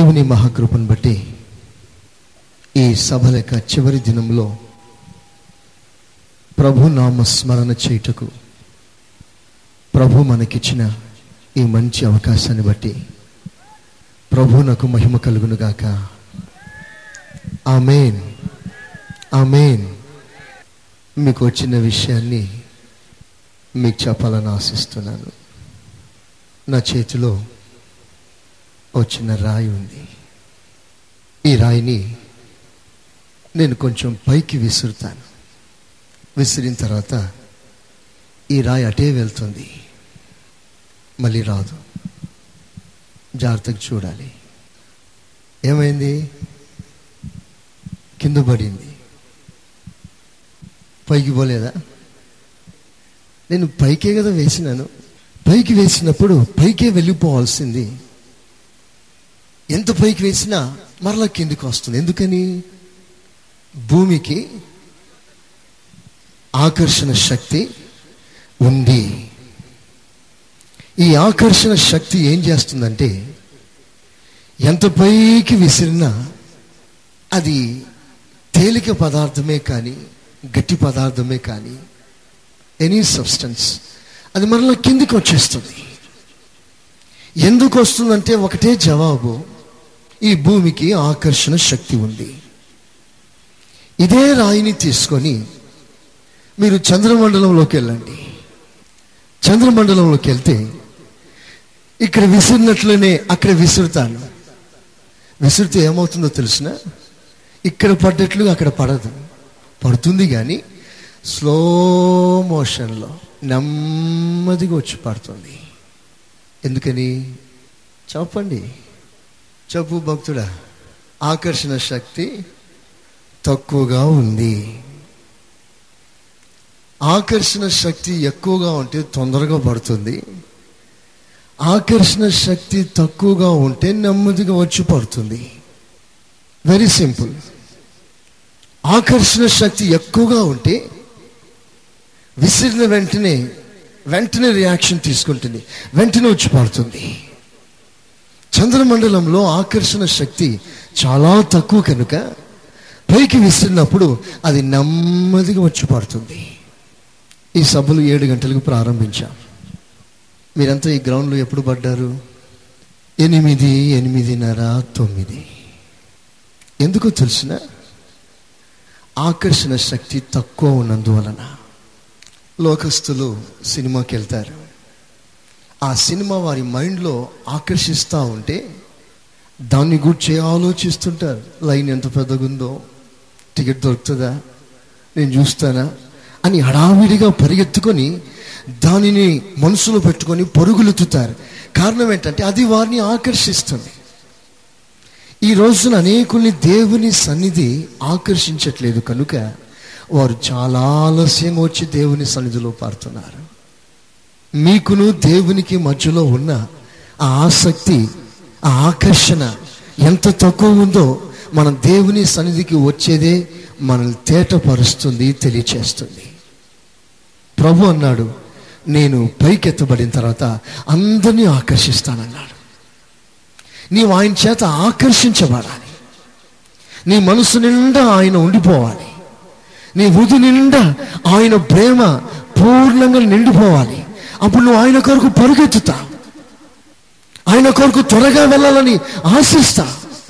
దేవుని మహాకృపను బట్టి ఈ సభ యొక్క చివరి దినంలో ప్రభు నామ స్మరణ చేయుటకు ప్రభు మనకిచ్చిన ఈ మంచి అవకాశాన్ని బట్టి ప్రభునకు మహిమ కలుగునుగాక ఆమెన్ ఆమెన్ మీకు వచ్చిన విషయాన్ని మీకు చెప్పాలని ఆశిస్తున్నాను నా చేతిలో వచ్చిన రాయి ఉంది ఈ రాయిని నేను కొంచెం పైకి విసురుతాను విసిరిన తర్వాత ఈ రాయి అటే వెళ్తుంది మళ్ళీ రాదు జాగ్రత్తగా చూడాలి ఏమైంది కింద పడింది పైకి పోలేదా నేను పైకే కదా వేసినాను పైకి వేసినప్పుడు పైకే వెళ్ళిపోవాల్సింది ఎంత పైకి వేసినా మరలా కిందికి వస్తుంది ఎందుకని భూమికి ఆకర్షణ శక్తి ఉంది ఈ ఆకర్షణ శక్తి ఏం చేస్తుందంటే ఎంత పైకి విసిరినా అది తేలిక పదార్థమే కానీ గట్టి పదార్థమే కానీ ఎనీ సబ్స్టెన్స్ అది మరలా కిందికి వచ్చేస్తుంది ఎందుకు వస్తుందంటే ఒకటే జవాబు ఈ భూమికి ఆకర్షణ శక్తి ఉంది ఇదే రాయిని తీసుకొని మీరు చంద్రమండలంలోకి వెళ్ళండి చంద్రమండలంలోకి వెళ్తే ఇక్కడ విసిరినట్లనే అక్కడ విసురుతాను విసిరితే ఏమవుతుందో తెలిసిన ఇక్కడ పడ్డట్లు అక్కడ పడదు పడుతుంది కానీ స్లో మోషన్లో నెమ్మదిగా వచ్చి పడుతుంది ఎందుకని చెప్పండి చెప్పు భక్తుడా ఆకర్షణ శక్తి తక్కువగా ఉంది ఆకర్షణ శక్తి ఎక్కువగా ఉంటే తొందరగా పడుతుంది ఆకర్షణ శక్తి తక్కువగా ఉంటే నెమ్మదిగా వచ్చి పడుతుంది వెరీ సింపుల్ ఆకర్షణ శక్తి ఎక్కువగా ఉంటే విసిరిన వెంటనే వెంటనే రియాక్షన్ తీసుకుంటుంది వెంటనే వచ్చి పడుతుంది చంద్రమండలంలో ఆకర్షణ శక్తి చాలా తక్కువ కనుక పైకి విసిరినప్పుడు అది నెమ్మదిగా వచ్చి పడుతుంది ఈ సభలు ఏడు గంటలకు ప్రారంభించాం మీరంతా ఈ గ్రౌండ్లో ఎప్పుడు పడ్డారు ఎనిమిది ఎనిమిదిన్నర తొమ్మిది ఎందుకో తెలిసిన ఆకర్షణ శక్తి తక్కువ ఉన్నందువలన లోకస్తులు సినిమాకి వెళ్తారు ఆ సినిమా వారి మైండ్లో ఆకర్షిస్తూ ఉంటే దాన్ని గురించి ఆలోచిస్తుంటారు లైన్ ఎంత పెద్దగుందో టికెట్ దొరుకుతుందా నేను చూస్తానా అని హడావిడిగా పరిగెత్తుకొని దానిని మనసులో పెట్టుకొని పరుగులెత్తుతారు కారణం ఏంటంటే అది వారిని ఆకర్షిస్తుంది ఈ రోజున అనేకుల్ని దేవుని సన్నిధి ఆకర్షించట్లేదు కనుక వారు చాలా ఆలస్యంగా వచ్చి దేవుని సన్నిధిలో పారుతున్నారు మీకును దేవునికి మధ్యలో ఉన్న ఆ ఆసక్తి ఆ ఆకర్షణ ఎంత తక్కువ ఉందో మనం దేవుని సన్నిధికి వచ్చేదే మనల్ని తేటపరుస్తుంది తెలియచేస్తుంది ప్రభు అన్నాడు నేను పైకెత్తబడిన తర్వాత అందరినీ ఆకర్షిస్తానన్నాడు నీవు ఆయన చేత ఆకర్షించబడాలి నీ మనసు నిండా ఆయన ఉండిపోవాలి నీ వృధి నిండా ఆయన ప్రేమ పూర్ణంగా నిండిపోవాలి అప్పుడు నువ్వు ఆయన కొరకు పరుగెత్తుతా ఆయన కొరకు త్వరగా వెళ్ళాలని ఆశిస్తా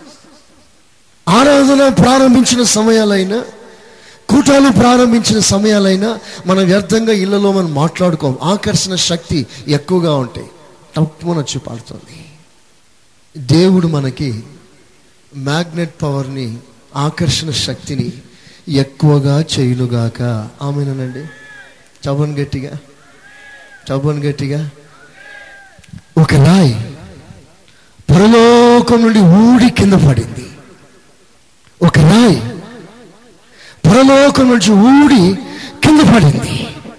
ఆరాధన ప్రారంభించిన సమయాలైనా కూటాలు ప్రారంభించిన సమయాలైనా మనం వ్యర్థంగా ఇళ్లలో మనం మాట్లాడుకోం ఆకర్షణ శక్తి ఎక్కువగా ఉంటాయి తప్పున వచ్చి పాడుతుంది దేవుడు మనకి మ్యాగ్నెట్ పవర్ని ఆకర్షణ శక్తిని ఎక్కువగా చేయునుగాక ఆమెనండి చబన్ గట్టిగా చబన్ గట్టిగా ఒక రాయి పరలోకం నుండి ఊడి కింద పడింది ఒక రాయి పరలోకం నుంచి ఊడి కింద పడింది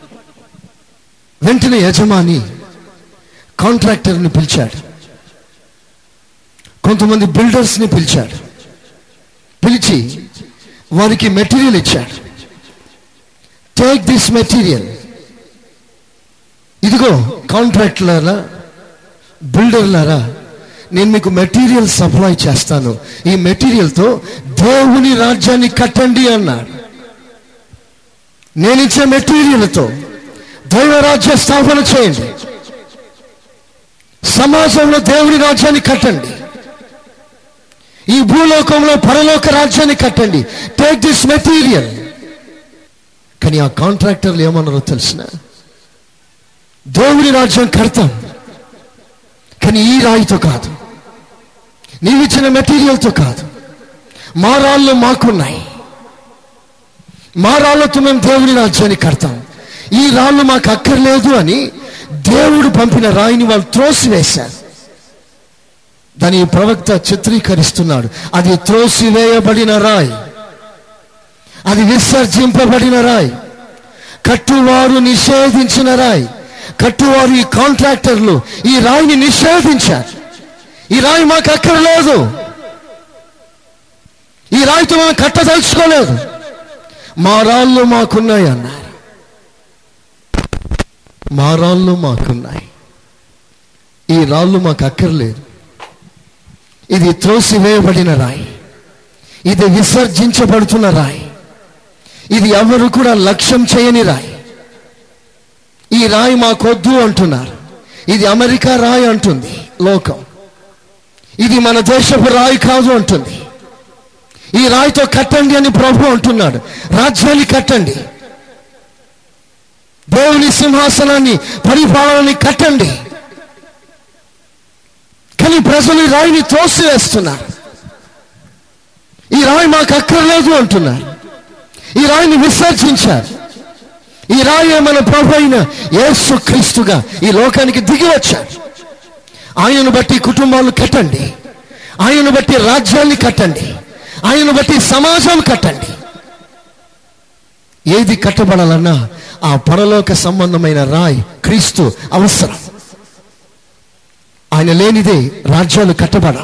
వెంటనే యజమాని కాంట్రాక్టర్ని పిలిచాడు కొంతమంది బిల్డర్స్ని పిలిచాడు పిలిచి వారికి మెటీరియల్ ఇచ్చాడు టేక్ దిస్ మెటీరియల్ ఇదిగో కాంట్రాక్టర్లారా బిల్డర్లారా నేను మీకు మెటీరియల్ సప్లై చేస్తాను ఈ మెటీరియల్తో దేవుని రాజ్యాన్ని కట్టండి అన్నాడు నేను ఇచ్చే మెటీరియల్తో దైవరాజ్య స్థాపన చేయండి సమాజంలో దేవుని రాజ్యాన్ని కట్టండి ఈ భూలోకంలో పరలోక రాజ్యాన్ని కట్టండి టేక్ దిస్ మెటీరియల్ కానీ ఆ కాంట్రాక్టర్లు ఏమన్నారో తెలిసిన దేవుని రాజ్యం కడతాం కానీ ఈ రాయితో కాదు నీవిచ్చిన మెటీరియల్తో కాదు మా రాళ్ళు మాకున్నాయి మా రాళ్లతో మేము దేవుని రాజ్యాన్ని కడతాం ఈ రాళ్ళు మాకు అక్కర్లేదు అని దేవుడు పంపిన రాయిని వాళ్ళు త్రోసివేశారు దాని ఈ ప్రవక్త చిత్రీకరిస్తున్నాడు అది త్రోసివేయబడిన రాయి అది విసర్జింపబడిన రాయి కట్టువారు నిషేధించిన రాయి కట్టువారు ఈ కాంట్రాక్టర్లు ఈ రాయిని నిషేధించారు ఈ రాయి మాకు అక్కర్లేదు ఈ రాయితో మనం కట్టదలుచుకోలేదు మా రాళ్ళు మాకున్నాయి అన్నారు మా రాళ్ళు మాకున్నాయి ఈ రాళ్ళు మాకు అక్కర్లేదు ఇది త్రోసివేయబడిన రాయి ఇది విసర్జించబడుతున్న రాయి ఇది ఎవరు కూడా లక్ష్యం చేయని రాయి ఈ రాయి మాకొద్దు అంటున్నారు ఇది అమెరికా రాయి అంటుంది లోకం ఇది మన దేశపు రాయి కాదు అంటుంది ఈ రాయితో కట్టండి అని ప్రభు అంటున్నాడు రాజ్యాన్ని కట్టండి దేవుని సింహాసనాన్ని పరిపాలనని కట్టండి కానీ ప్రజలు ఈ రాయిని తోసివేస్తున్నారు ఈ రాయి మాకు అక్కర్లేదు అంటున్నారు ఈ రాయిని విసర్జించారు ఈ రాయి మన ప్రభు అయిన యేసు క్రీస్తుగా ఈ లోకానికి దిగి వచ్చారు ఆయనను బట్టి కుటుంబాలు కట్టండి ఆయనను బట్టి రాజ్యాన్ని కట్టండి ఆయనను బట్టి సమాజం కట్టండి ఏది కట్టబడాలన్నా ఆ పరలోక సంబంధమైన రాయి క్రీస్తు అవసరం ఆయన లేనిదే రాజ్యాలు కట్టబడ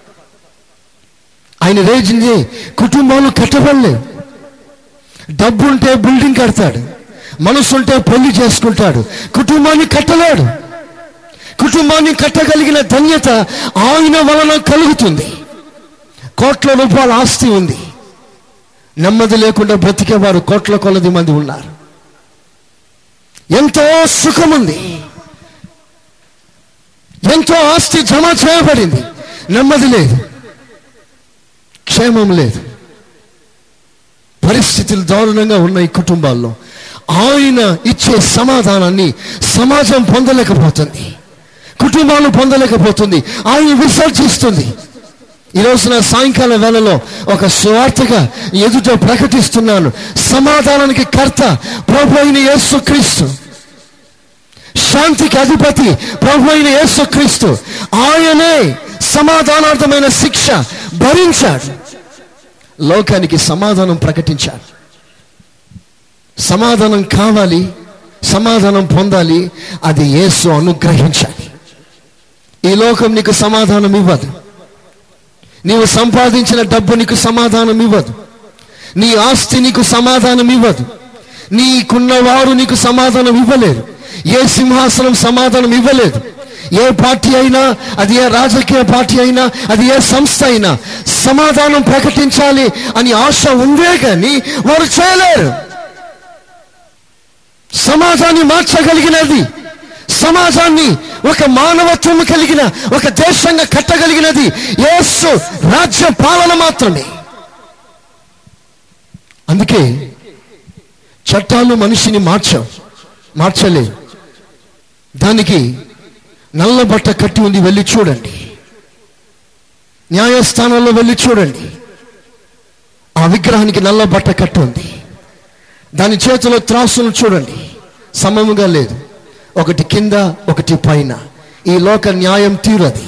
ఆయన లేనిదే కుటుంబాలు కట్టబడలేవు డబ్బుంటే బిల్డింగ్ కడతాడు మనసుంటే పెళ్లి చేసుకుంటాడు కుటుంబాన్ని కట్టలేడు కుటుంబాన్ని కట్టగలిగిన ధన్యత ఆయన వలన కలుగుతుంది కోట్ల రూపాయల ఆస్తి ఉంది నెమ్మది లేకుండా బ్రతికేవారు కోట్ల కొలది మంది ఉన్నారు ఎంతో సుఖం ఉంది ఎంతో ఆస్తి జమ చేయబడింది నెమ్మది లేదు క్షేమం లేదు పరిస్థితులు దారుణంగా ఉన్నాయి కుటుంబాల్లో ఆయన ఇచ్చే సమాధానాన్ని సమాజం పొందలేకపోతుంది కుటుంబాలు పొందలేకపోతుంది ఆయన విసర్జిస్తుంది ఈ రోజున సాయంకాల వేళలో ఒక సువార్తగా ఎదుట ప్రకటిస్తున్నాను సమాధానానికి కర్త ప్రభు అయిన యేసు క్రీస్తు శాంతికి అధిపతి ప్రభు అయిన యేసు క్రీస్తు ఆయనే సమాధానార్థమైన శిక్ష భరించాడు లోకానికి సమాధానం ప్రకటించాడు సమాధానం కావాలి సమాధానం పొందాలి అది యేసు అనుగ్రహించాలి ఈ లోకం నీకు సమాధానం ఇవ్వదు నీవు సంపాదించిన డబ్బు నీకు సమాధానం ఇవ్వదు నీ ఆస్తి నీకు సమాధానం ఇవ్వదు నీకున్నవారు నీకు సమాధానం ఇవ్వలేరు ఏ సింహాసనం సమాధానం ఇవ్వలేదు ఏ పార్టీ అయినా అది ఏ రాజకీయ పార్టీ అయినా అది ఏ సంస్థ అయినా సమాధానం ప్రకటించాలి అని ఆశ ఉందే కానీ వారు చేయలేరు సమాజాన్ని మార్చగలిగినది సమాజాన్ని ఒక మానవత్వం కలిగిన ఒక దేశంగా కట్టగలిగినది యేసు రాజ్య పాలన మాత్రమే అందుకే చట్టాలు మనిషిని మార్చవు మార్చలేవు దానికి నల్ల బట్ట కట్టి ఉంది వెళ్ళి చూడండి న్యాయస్థానంలో వెళ్ళి చూడండి ఆ విగ్రహానికి నల్ల బట్ట కట్టి ఉంది దాని చేతిలో త్రాసును చూడండి సమముగా లేదు ఒకటి కింద ఒకటి పైన ఈ లోక న్యాయం తీరది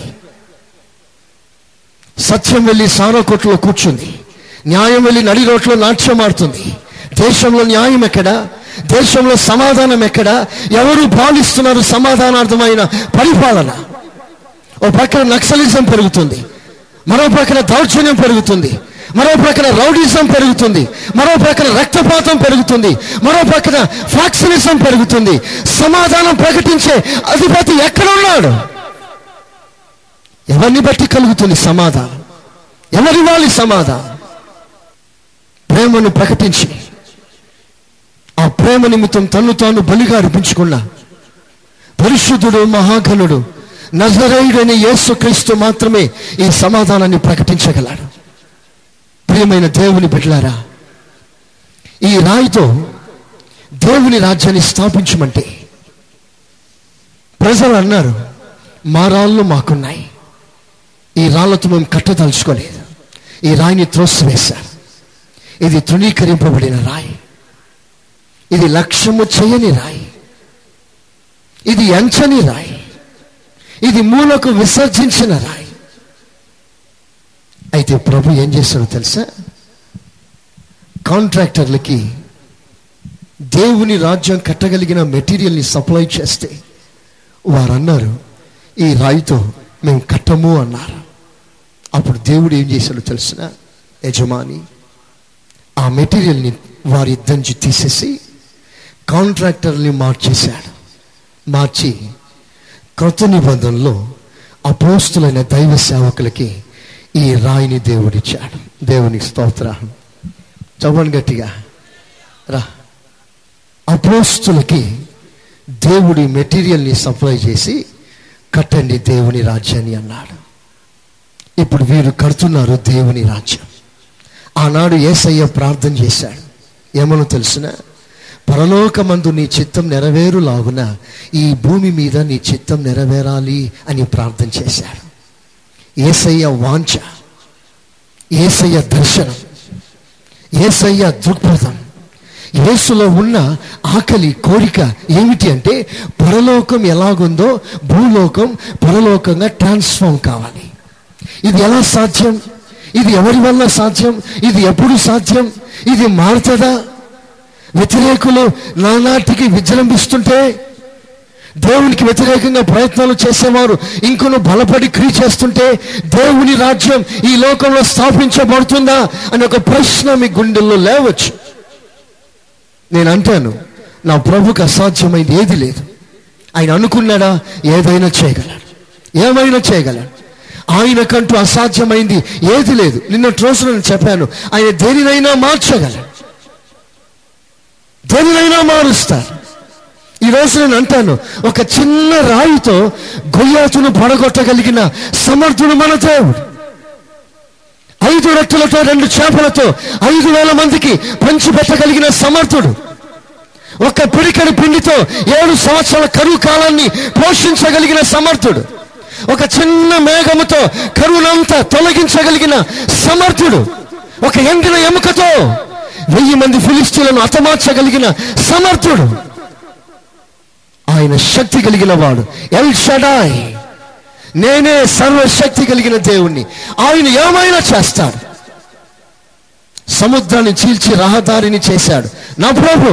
సత్యం వెళ్ళి సారా కొట్లో కూర్చుంది న్యాయం వెళ్ళి నడి రోడ్లో నాట్యం ఆడుతుంది దేశంలో న్యాయం ఎక్కడ దేశంలో సమాధానం ఎక్కడ ఎవరు పాలిస్తున్నారు సమాధానార్థమైన పరిపాలన ఓ పక్కన నక్సలిజం పెరుగుతుంది మరో పక్కన దౌర్జన్యం పెరుగుతుంది మరో ప్రక్కన రౌడిజం పెరుగుతుంది మరో ప్రక్కన రక్తపాతం పెరుగుతుంది మరో ప్రక్కన ఫ్యాక్సినిజం పెరుగుతుంది సమాధానం ప్రకటించే అధిపతి ఎక్కడ ఉన్నాడు ఎవరిని బట్టి కలుగుతుంది సమాధానం ఎవరివ్వాలి సమాధానం ప్రేమను ప్రకటించి ఆ ప్రేమ నిమిత్తం తన్ను తాను బలిగా అర్పించుకున్న పరిశుద్ధుడు మహాఘనుడు నజరేయుడైన యేసుక్రీస్తు మాత్రమే ఈ సమాధానాన్ని ప్రకటించగలడు ప్రియమైన దేవుని బిడ్డలారా ఈ రాయితో దేవుని రాజ్యాన్ని స్థాపించమంటే ప్రజలు అన్నారు మా రాళ్ళు మాకున్నాయి ఈ రాళ్లతో మేము కట్టదలుచుకోలేదు ఈ రాయిని త్రోసివేశారు ఇది తృణీకరింపబడిన రాయి ఇది లక్ష్యము చేయని రాయి ఇది ఎంచని రాయి ఇది మూలకు విసర్జించిన రాయి అయితే ప్రభు ఏం చేశాడో తెలుసా కాంట్రాక్టర్లకి దేవుని రాజ్యం కట్టగలిగిన మెటీరియల్ని సప్లై చేస్తే వారు అన్నారు ఈ రాయితో మేము కట్టము అన్నారు అప్పుడు దేవుడు ఏం చేశాడో తెలిసిన యజమాని ఆ మెటీరియల్ని వారి ఇద్దరించి తీసేసి కాంట్రాక్టర్ని మార్చేశాడు మార్చి క్రొత్త నిబంధనలో అపోస్తులైన దైవ సేవకులకి ఈ రాయిని దేవుడిచ్చాడు దేవునికి స్తోత్రం చదవండి గట్టిగా రా అపోస్తులకి దేవుడి మెటీరియల్ని సప్లై చేసి కట్టండి దేవుని రాజ్యాన్ని అన్నాడు ఇప్పుడు వీరు కడుతున్నారు దేవుని రాజ్యం ఆనాడు ఏసయ్య ప్రార్థన చేశాడు ఏమనో తెలుసిన పరలోకమందు నీ చిత్తం నెరవేరులాగున ఈ భూమి మీద నీ చిత్తం నెరవేరాలి అని ప్రార్థన చేశాడు ఏసయ్య వాంఛ ఏసయ్య దర్శనం ఏసయ్య దృక్పథం యేసులో ఉన్న ఆకలి కోరిక ఏమిటి అంటే పరలోకం ఎలాగుందో భూలోకం పరలోకంగా ట్రాన్స్ఫార్మ్ కావాలి ఇది ఎలా సాధ్యం ఇది ఎవరి వల్ల సాధ్యం ఇది ఎప్పుడు సాధ్యం ఇది మారుతుందా వ్యతిరేకులు నానాటికి విజృంభిస్తుంటే దేవునికి వ్యతిరేకంగా ప్రయత్నాలు చేసేవారు ఇంకొను బలపడి క్రియ చేస్తుంటే దేవుని రాజ్యం ఈ లోకంలో స్థాపించబడుతుందా అని ఒక ప్రశ్న మీ గుండెల్లో లేవచ్చు నేను అంటాను నా ప్రభుకు అసాధ్యమైంది ఏది లేదు ఆయన అనుకున్నాడా ఏదైనా చేయగలడు ఏమైనా చేయగలడు ఆయనకంటూ అసాధ్యమైంది ఏది లేదు నిన్న రోజు నేను చెప్పాను ఆయన దేనినైనా మార్చగలడు దేనినైనా మారుస్తారు ఈ రోజు నేను అంటాను ఒక చిన్న రాయితో గొయ్యాతును పడగొట్టగలిగిన సమర్థుడు మన దేవుడు ఐదు రెట్టలతో రెండు చేపలతో ఐదు వేల మందికి పంచిపెట్టగలిగిన సమర్థుడు ఒక పిడికడి పిండితో ఏడు సంవత్సరాల కరువు కాలాన్ని పోషించగలిగిన సమర్థుడు ఒక చిన్న మేఘముతో కరువునంతా తొలగించగలిగిన సమర్థుడు ఒక ఎండిన ఎముకతో వెయ్యి మంది ఫిలిస్తీన్లను హతమార్చగలిగిన సమర్థుడు ఆయన శక్తి కలిగిన వాడు ఎల్ షడాయ్ నేనే సర్వశక్తి కలిగిన దేవుణ్ణి ఆయన ఏమైనా చేస్తాడు సముద్రాన్ని చీల్చి రహదారిని చేశాడు నా ప్రభు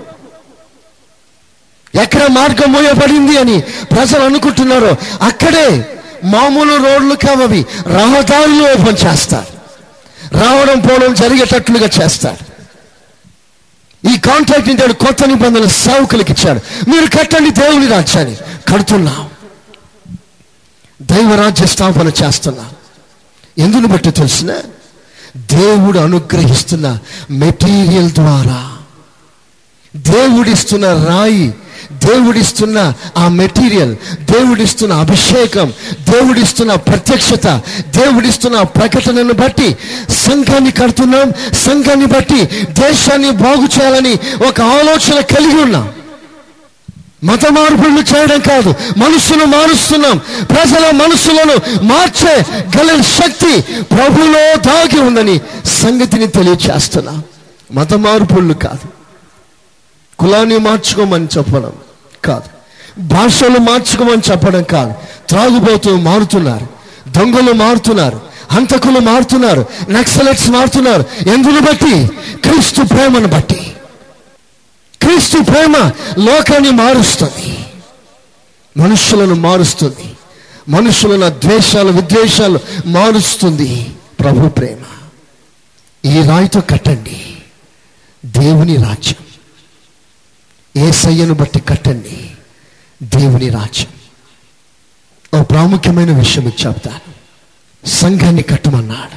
ఎక్కడ మార్గం మోయబడింది అని ప్రజలు అనుకుంటున్నారో అక్కడే మామూలు రోడ్లు కావవి రహదారులు ఓపెన్ చేస్తారు రావడం పోవడం జరిగేటట్లుగా చేస్తారు ఈ కాంట్రాక్ట్ ఇంటాడు కొత్త నిబంధనల సేవకులకు ఇచ్చాడు మీరు కట్టండి దేవుని రాజ్యాన్ని కడుతున్నాం దైవరాజ్య స్థాపన చేస్తున్నాం ఎందును బట్టి తెలిసిన దేవుడు అనుగ్రహిస్తున్న మెటీరియల్ ద్వారా దేవుడిస్తున్న రాయి దేవుడిస్తున్న ఆ మెటీరియల్ దేవుడిస్తున్న అభిషేకం దేవుడిస్తున్న ప్రత్యక్షత దేవుడిస్తున్న ప్రకటనను బట్టి సంఘాన్ని కడుతున్నాం సంఘాన్ని బట్టి దేశాన్ని బాగు చేయాలని ఒక ఆలోచన కలిగి ఉన్నాం మత మార్పులు చేయడం కాదు మనస్సును మారుస్తున్నాం ప్రజల మనస్సులను మార్చే గల శక్తి ప్రభులో దాగి ఉందని సంగతిని తెలియచేస్తున్నాం మత మార్పులు కాదు కులాన్ని మార్చుకోమని చెప్పడం కాదు భాషలు మార్చుకోమని చెప్పడం కాదు త్రాగుబోతు మారుతున్నారు దొంగలు మారుతున్నారు హంతకులు మారుతున్నారు నక్సలెట్స్ మారుతున్నారు ఎందును బట్టి క్రీస్తు ప్రేమను బట్టి క్రీస్తు ప్రేమ లోకాన్ని మారుస్తుంది మనుషులను మారుస్తుంది మనుషులను ద్వేషాలు విద్వేషాలు మారుస్తుంది ప్రభు ప్రేమ ఈ రాయితో కట్టండి దేవుని రాజ్యం ఏసయ్యను బట్టి కట్టండి దేవుని రాజ్యం ఓ ప్రాముఖ్యమైన విషయం మీకు చెప్తాను సంఘాన్ని కట్టమన్నాడు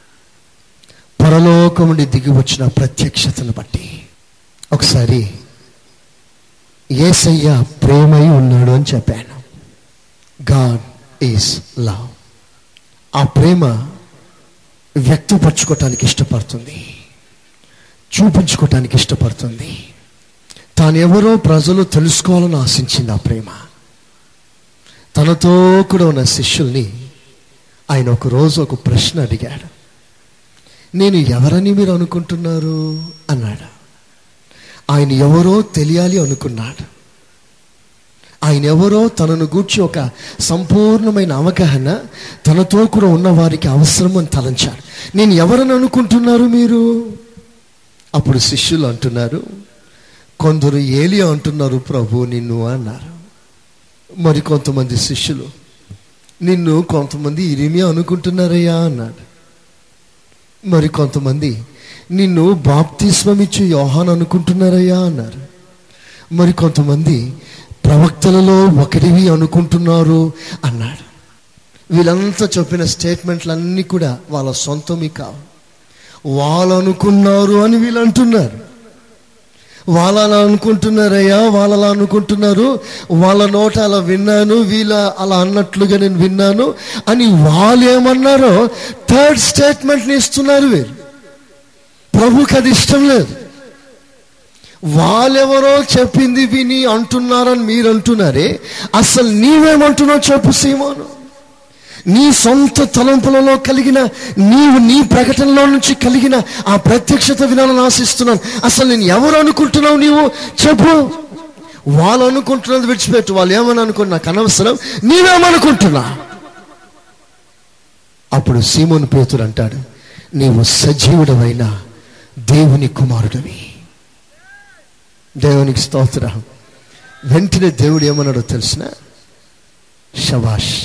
పరలోకం నుండి దిగి వచ్చిన ప్రత్యక్షతను బట్టి ఒకసారి ఏసయ్య ప్రేమై ఉన్నాడు అని చెప్పాను గాడ్ ఈస్ లవ్ ఆ ప్రేమ వ్యక్తపరచుకోవటానికి ఇష్టపడుతుంది చూపించుకోవటానికి ఇష్టపడుతుంది తాను ఎవరో ప్రజలు తెలుసుకోవాలని ఆశించింది ఆ ప్రేమ తనతో కూడా ఉన్న శిష్యుల్ని ఆయన ఒక రోజు ఒక ప్రశ్న అడిగాడు నేను ఎవరని మీరు అనుకుంటున్నారు అన్నాడు ఆయన ఎవరో తెలియాలి అనుకున్నాడు ఆయన ఎవరో తనను గూర్చి ఒక సంపూర్ణమైన అవగాహన తనతో కూడా ఉన్న వారికి అవసరం అని తలంచాడు నేను ఎవరని అనుకుంటున్నారు మీరు అప్పుడు శిష్యులు అంటున్నారు కొందరు ఏలియా అంటున్నారు ప్రభు నిన్ను అన్నారు మరి కొంతమంది శిష్యులు నిన్ను కొంతమంది ఇరిమియా అనుకుంటున్నారయ్యా అన్నాడు మరి కొంతమంది నిన్ను బాప్తిస్మం ఇచ్చి యోహాన్ అనుకుంటున్నారయ్యా అన్నారు మరి కొంతమంది ప్రవక్తలలో ఒకటివి అనుకుంటున్నారు అన్నాడు వీళ్ళంతా చెప్పిన స్టేట్మెంట్లన్నీ కూడా వాళ్ళ సొంతమి కావు వాళ్ళు అనుకున్నారు అని వీళ్ళు అంటున్నారు వాళ్ళ అలా అనుకుంటున్నారయ్యా వాళ్ళు అలా అనుకుంటున్నారు వాళ్ళ నోట అలా విన్నాను వీళ్ళ అలా అన్నట్లుగా నేను విన్నాను అని వాళ్ళు ఏమన్నారో థర్డ్ స్టేట్మెంట్ని ఇస్తున్నారు వీరు ప్రభుకి అది ఇష్టం లేదు వాళ్ళెవరో చెప్పింది విని అంటున్నారని మీరు అంటున్నారే అసలు నీవేమంటున్నావు చెప్పు సీమోను నీ సొంత తలంపులలో కలిగిన నీవు నీ ప్రకటనలో నుంచి కలిగిన ఆ ప్రత్యక్షత వినాలని ఆశిస్తున్నాను అసలు నేను ఎవరు అనుకుంటున్నావు నీవు చెప్పు వాళ్ళు అనుకుంటున్నది విడిచిపెట్టు వాళ్ళు ఏమని అనుకున్నా నాకు అనవసరం నీవేమనుకుంటున్నా అప్పుడు సీమోను పేతురు అంటాడు నీవు సజీవుడవైన దేవుని కుమారుడివి దేవునికి స్తోత్రం వెంటనే దేవుడు ఏమన్నాడో తెలిసిన షబాష్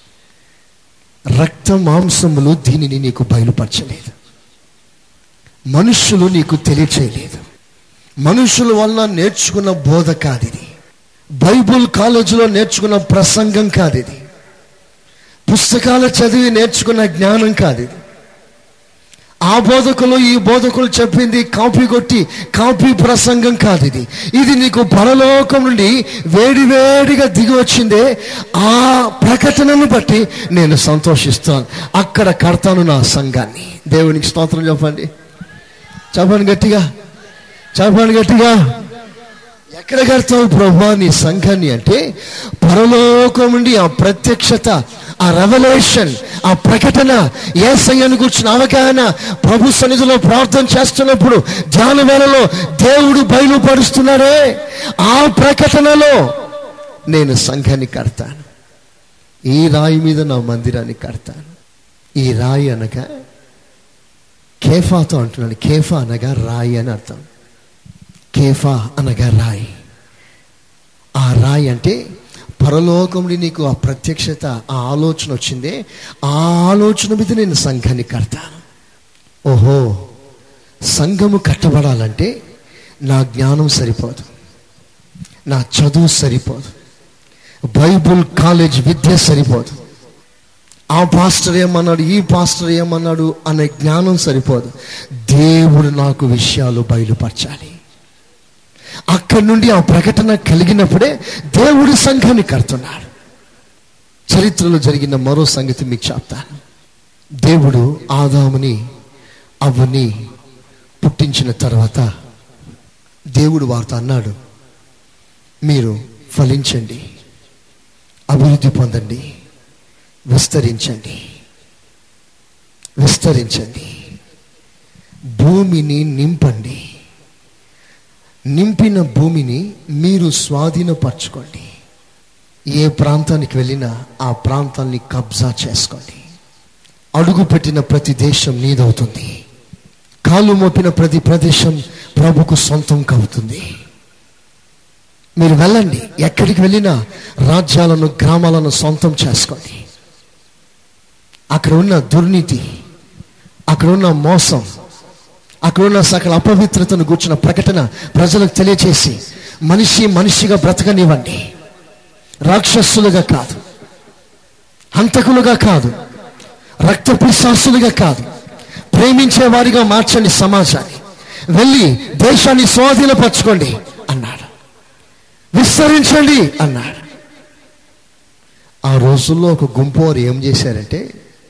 రక్త మాంసములు దీనిని నీకు బయలుపరచలేదు మనుషులు నీకు తెలియచేయలేదు మనుషుల వలన నేర్చుకున్న బోధ కాదిది బైబుల్ కాలేజీలో నేర్చుకున్న ప్రసంగం కాదిది పుస్తకాలు చదివి నేర్చుకున్న జ్ఞానం కాదిది ఆ బోధకులు ఈ బోధకులు చెప్పింది కాపీ కొట్టి కాపీ ప్రసంగం కాదు ఇది ఇది నీకు పరలోకం నుండి వేడివేడిగా దిగి వచ్చిందే ఆ ప్రకటనను బట్టి నేను సంతోషిస్తాను అక్కడ కడతాను నా సంఘాన్ని దేవునికి స్తోత్రం చెప్పండి చెప్పండి గట్టిగా చెప్పండి గట్టిగా ఎక్కడ కడతావు ప్రభా నీ సంఘాన్ని అంటే పరలోకం నుండి ఆ ప్రత్యక్షత ఆ రెవల్యూషన్ ఆ ప్రకటన ఏసయ్యను కూర్చున్న అవగాహన ప్రభు సన్నిధిలో ప్రార్థన చేస్తున్నప్పుడు ధ్యాన వేళలో దేవుడు బయలుపరుస్తున్నాడే ఆ ప్రకటనలో నేను సంఘాన్ని కడతాను ఈ రాయి మీద నా మందిరాన్ని కడతాను ఈ రాయి అనగా కేఫాతో అంటున్నాను కేఫా అనగా రాయి అని అర్థం కేఫా అనగా రాయి ఆ రాయి అంటే పరలోకంలో నీకు ఆ ప్రత్యక్షత ఆ ఆలోచన వచ్చిందే ఆ ఆలోచన మీద నేను సంఘాన్ని కడతాను ఓహో సంఘము కట్టబడాలంటే నా జ్ఞానం సరిపోదు నా చదువు సరిపోదు బైబుల్ కాలేజ్ విద్య సరిపోదు ఆ పాస్టర్ ఏమన్నాడు ఈ పాస్టర్ ఏమన్నాడు అనే జ్ఞానం సరిపోదు దేవుడు నాకు విషయాలు బయలుపరచాలి అక్కడి నుండి ఆ ప్రకటన కలిగినప్పుడే దేవుడి సంఘాన్ని కడుతున్నాడు చరిత్రలో జరిగిన మరో సంగతి మీకు చెప్తాను దేవుడు ఆదాముని అవ్వని పుట్టించిన తర్వాత దేవుడు వారితో అన్నాడు మీరు ఫలించండి అభివృద్ధి పొందండి విస్తరించండి విస్తరించండి భూమిని నింపండి నింపిన భూమిని మీరు స్వాధీనపరచుకోండి ఏ ప్రాంతానికి వెళ్ళినా ఆ ప్రాంతాన్ని కబ్జా చేసుకోండి అడుగు పెట్టిన ప్రతి దేశం నీదవుతుంది కాలు మోపిన ప్రతి ప్రదేశం ప్రభుకు సొంతం కవుతుంది మీరు వెళ్ళండి ఎక్కడికి వెళ్ళినా రాజ్యాలను గ్రామాలను సొంతం చేసుకోండి అక్కడ ఉన్న దుర్నీతి అక్కడ ఉన్న మోసం అక్కడ ఉన్న సకల అపవిత్రతను కూర్చున్న ప్రకటన ప్రజలకు తెలియచేసి మనిషి మనిషిగా బ్రతకనివ్వండి రాక్షసులుగా కాదు హంతకులుగా కాదు రక్త పిశాసులుగా కాదు ప్రేమించే వారిగా మార్చండి సమాజాన్ని వెళ్ళి దేశాన్ని స్వాధీనపరచుకోండి అన్నాడు విస్తరించండి అన్నాడు ఆ రోజుల్లో ఒక గుంపు వారు ఏం చేశారంటే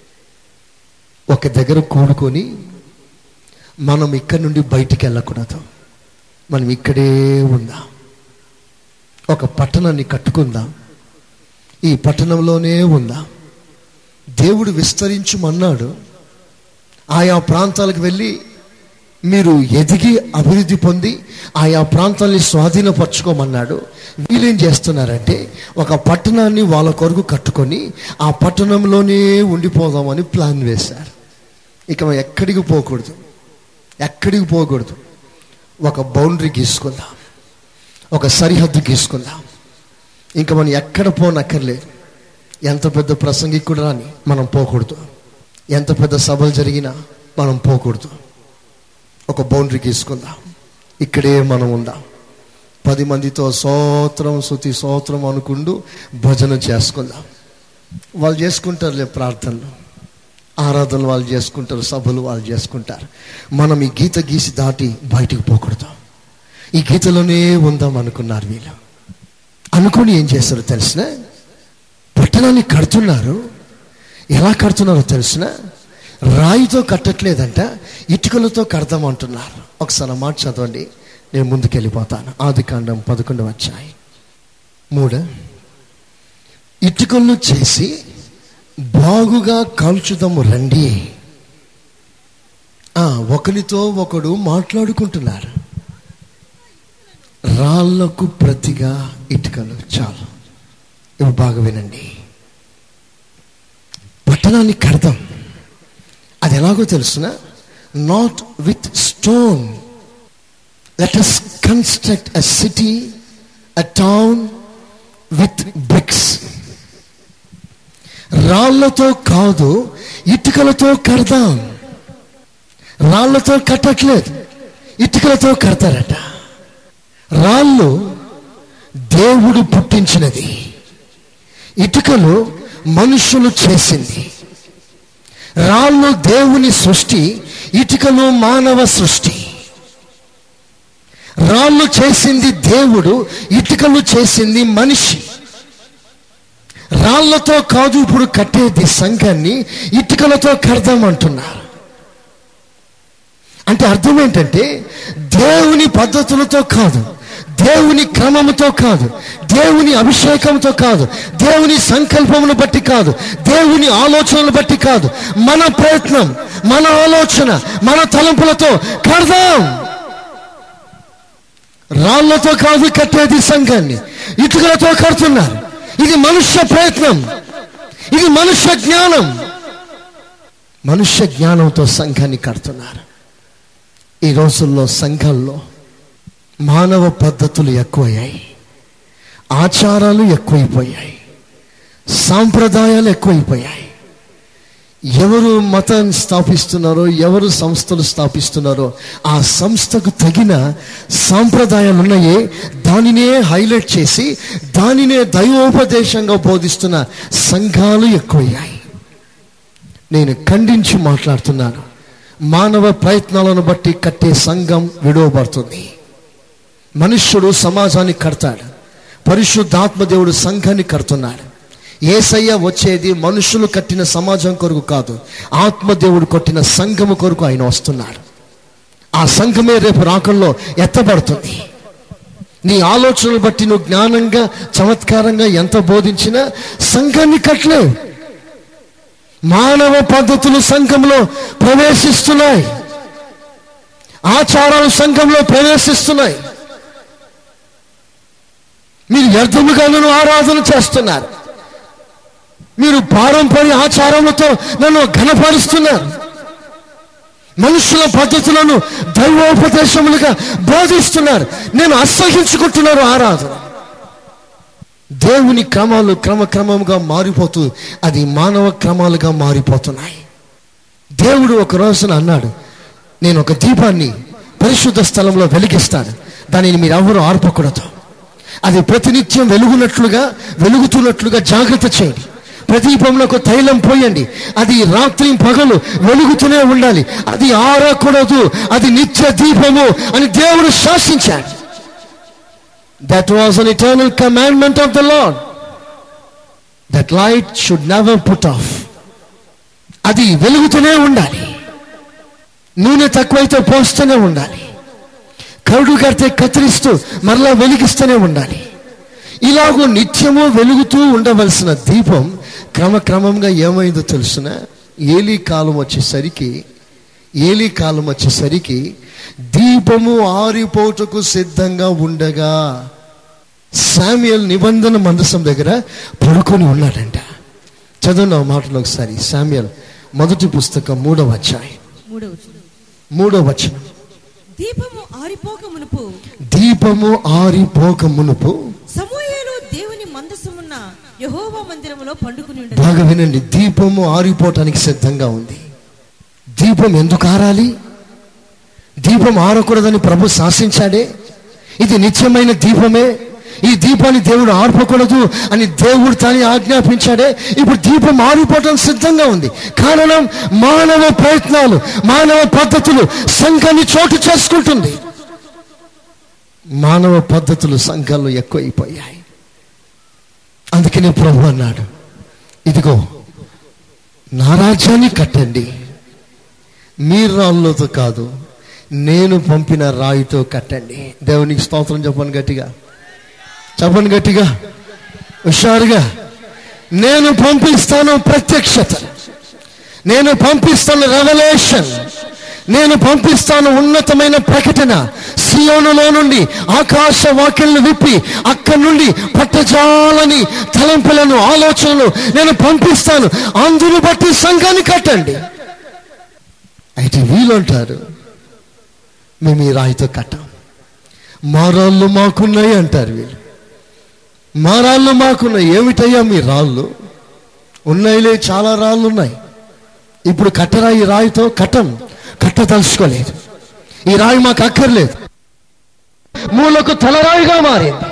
ఒక దగ్గర కూడుకొని మనం ఇక్కడి నుండి బయటికి వెళ్ళకూడదు మనం ఇక్కడే ఉందాం ఒక పట్టణాన్ని కట్టుకుందాం ఈ పట్టణంలోనే ఉందాం దేవుడు విస్తరించమన్నాడు ఆయా ప్రాంతాలకు వెళ్ళి మీరు ఎదిగి అభివృద్ధి పొంది ఆయా ప్రాంతాల్ని స్వాధీనపరచుకోమన్నాడు వీళ్ళేం చేస్తున్నారంటే ఒక పట్టణాన్ని వాళ్ళ కొరకు కట్టుకొని ఆ పట్టణంలోనే ఉండిపోదామని ప్లాన్ వేశారు ఇక మనం ఎక్కడికి పోకూడదు ఎక్కడికి పోకూడదు ఒక బౌండరీ గీసుకుందాం ఒక సరిహద్దు గీసుకుందాం ఇంకా మనం ఎక్కడ పోనక్కర్లేదు ఎంత పెద్ద ప్రసంగికుడు రాని మనం పోకూడదు ఎంత పెద్ద సభలు జరిగినా మనం పోకూడదు ఒక బౌండరీ గీసుకుందాం ఇక్కడే మనం ఉందాం పది మందితో సోత్రం శృతి సోత్రం అనుకుంటూ భజన చేసుకుందాం వాళ్ళు చేసుకుంటారులే ప్రార్థనలు ఆరాధనలు వాళ్ళు చేసుకుంటారు సభలు వాళ్ళు చేసుకుంటారు మనం ఈ గీత గీసి దాటి బయటికి పోకూడదు ఈ గీతలోనే ఉందాం అనుకున్నారు వీళ్ళు అనుకొని ఏం చేస్తారో తెలిసిన పట్టణాన్ని కడుతున్నారు ఎలా కడుతున్నారో తెలిసిన రాయితో కట్టట్లేదంట ఇటుకలతో కడదామంటున్నారు ఒకసారి ఆ మాట చదవండి నేను ముందుకెళ్ళిపోతాను ఆది కాండం పదకొండు వచ్చాయి మూడు ఇటుకలను చేసి బాగుగా కాల్చుదాము రండి ఆ, ఒకరితో ఒకడు మాట్లాడుకుంటున్నారు రాళ్లకు ప్రతిగా ఇటుకలు చాలు ఇవి బాగా వినండి పట్టణాన్ని కడతాం అది ఎలాగో తెలుసిన not with stone let us construct a city a town with bricks రాళ్లతో కాదు ఇటుకలతో కడదాం రాళ్లతో కట్టట్లేదు ఇటుకలతో కడతారట రాళ్ళు దేవుడు పుట్టించినది ఇటుకలు మనుషులు చేసింది రాళ్ళు దేవుని సృష్టి ఇటుకలు మానవ సృష్టి రాళ్ళు చేసింది దేవుడు ఇటుకలు చేసింది మనిషి రాళ్లతో కాదు ఇప్పుడు కట్టేది సంఘాన్ని ఇటుకలతో కడదామంటున్నారు అంటే అర్థం ఏంటంటే దేవుని పద్ధతులతో కాదు దేవుని క్రమముతో కాదు దేవుని అభిషేకంతో కాదు దేవుని సంకల్పమును బట్టి కాదు దేవుని ఆలోచనలు బట్టి కాదు మన ప్రయత్నం మన ఆలోచన మన తలంపులతో కడదాం రాళ్లతో కాదు కట్టేది సంఘాన్ని ఇటుకలతో కడుతున్నారు ఇది మనుష్య ప్రయత్నం ఇది మనుష్య జ్ఞానం మనుష్య జ్ఞానంతో సంఘాన్ని కడుతున్నారు ఈ రోజుల్లో సంఘాల్లో మానవ పద్ధతులు ఎక్కువయ్యాయి ఆచారాలు ఎక్కువైపోయాయి సాంప్రదాయాలు ఎక్కువైపోయాయి ఎవరు మతం స్థాపిస్తున్నారో ఎవరు సంస్థలు స్థాపిస్తున్నారో ఆ సంస్థకు తగిన సాంప్రదాయాలు ఉన్నాయే దానినే హైలైట్ చేసి దానినే దైవోపదేశంగా బోధిస్తున్న సంఘాలు ఎక్కువయ్యాయి నేను ఖండించి మాట్లాడుతున్నాను మానవ ప్రయత్నాలను బట్టి కట్టే సంఘం విడవబడుతుంది మనుష్యుడు సమాజాన్ని కడతాడు పరిశుద్ధాత్మ దేవుడు సంఘాన్ని కడుతున్నాడు ఏసయ్య వచ్చేది మనుషులు కట్టిన సమాజం కొరకు కాదు ఆత్మదేవుడు కొట్టిన సంఘము కొరకు ఆయన వస్తున్నాడు ఆ సంఘమే రేపు రాకల్లో ఎత్తబడుతుంది నీ ఆలోచనలు బట్టి నువ్వు జ్ఞానంగా చమత్కారంగా ఎంత బోధించినా సంఘాన్ని కట్టలేవు మానవ పద్ధతులు సంఘంలో ప్రవేశిస్తున్నాయి ఆచారాలు సంఘంలో ప్రవేశిస్తున్నాయి మీరు వ్యర్థముగా నన్ను ఆరాధన చేస్తున్నారు మీరు పారంపర్య ఆచారములతో నన్ను ఘనపరుస్తున్నారు మనుషుల పద్ధతులను దైవోపదేశములుగా బోధిస్తున్నారు నేను అసహించుకుంటున్నారు ఆరాధన దేవుని క్రమాలు క్రమక్రమముగా మారిపోతూ అది మానవ క్రమాలుగా మారిపోతున్నాయి దేవుడు ఒక రోజున అన్నాడు నేను ఒక దీపాన్ని పరిశుద్ధ స్థలంలో వెలిగిస్తాను దానిని మీరు ఎవరు ఆర్పకూడదు అది ప్రతినిత్యం వెలుగునట్లుగా వెలుగుతున్నట్లుగా జాగ్రత్త చేయండి ప్రదీపంలో ఒక తైలం పోయండి అది రాత్రి పగలు వెలుగుతూనే ఉండాలి అది ఆరకూడదు అది నిత్య దీపము అని దేవుడు శాసించాడు that was an eternal commandment of the lord that light should never put off అది వెలుగుతూనే ఉండాలి నూనె తక్కువైతే పోస్తూనే ఉండాలి కరుడు కడితే కత్తిరిస్తూ మరలా వెలిగిస్తూనే ఉండాలి ఇలాగూ నిత్యము వెలుగుతూ ఉండవలసిన దీపం క్రమక్రమంగా ఏమైందో తెలుసిన ఏలి కాలం వచ్చేసరికి ఏలి కాలం వచ్చేసరికి దీపము ఆరిపోటకు సిద్ధంగా ఉండగా శామ్యుయల్ నిబంధన మందసం దగ్గర పడుకొని ఉన్నాడంట చదువున్న మాటలు ఒకసారి శామ్యుయల్ మొదటి పుస్తకం మూడవ అధ్యాయం మూడవ వచనం. మూడవ వచనం దీపము ఆరిపోక మునుపు దీపము ఆరిపోక మునుపు సమూయేలు దేవుని మందసమున్న యెహోవా మందిరములో పండుకుని ఉండగా బాగా వినండి దీపము ఆరిపోవటానికి సిద్ధంగా ఉంది దీపం ఎందుకు ఆరాలి దీపం ఆరకూడదని ప్రభు శాసించాడే ఇది నిత్యమైన దీపమే ఈ దీపాన్ని దేవుడు ఆర్పకూడదు అని దేవుడు తానే ఆజ్ఞాపించాడే ఇప్పుడు దీపం ఆరిపోవటం సిద్ధంగా ఉంది కారణం మానవ ప్రయత్నాలు మానవ పద్ధతులు సంఘాన్ని చోటు చేసుకుంటుంది మానవ పద్ధతులు సంఘాల్లో ఎక్కువైపోయాయి అందుకనే ప్రభు అన్నాడు ఇదిగో నా రాజ్యాన్ని కట్టండి మీ రాళ్ళతో కాదు నేను పంపిన రాయితో కట్టండి దేవునికి స్తోత్రం చెప్పండి గట్టిగా చెప్పండి గట్టిగా హుషారుగా నేను పంపిస్తాను ప్రత్యక్షత నేను పంపిస్తాను రెవల్యూషన్ నేను పంపిస్తాను ఉన్నతమైన ప్రకటన సియోనులో నుండి ఆకాశ వాక్యలను విప్పి అక్కడి నుండి పట్టజాలని తలంపులను ఆలోచనలు నేను పంపిస్తాను అందును బట్టి సంఘాన్ని కట్టండి అయితే వీళ్ళు అంటారు మేము ఈ రాయితో కట్టాం మా రాళ్ళు మాకున్నాయి అంటారు వీళ్ళు మా రాళ్ళు మాకున్నాయి ఏమిటయ్యా మీ రాళ్ళు ఉన్నాయిలే చాలా రాళ్ళు ఉన్నాయి ఇప్పుడు కట్టరా ఈ రాయితో కట్టం కట్ట తలుచుకోలేదు ఈ రాయి మాకు అక్కర్లేదు మూలకు తలరాయిగా మారింది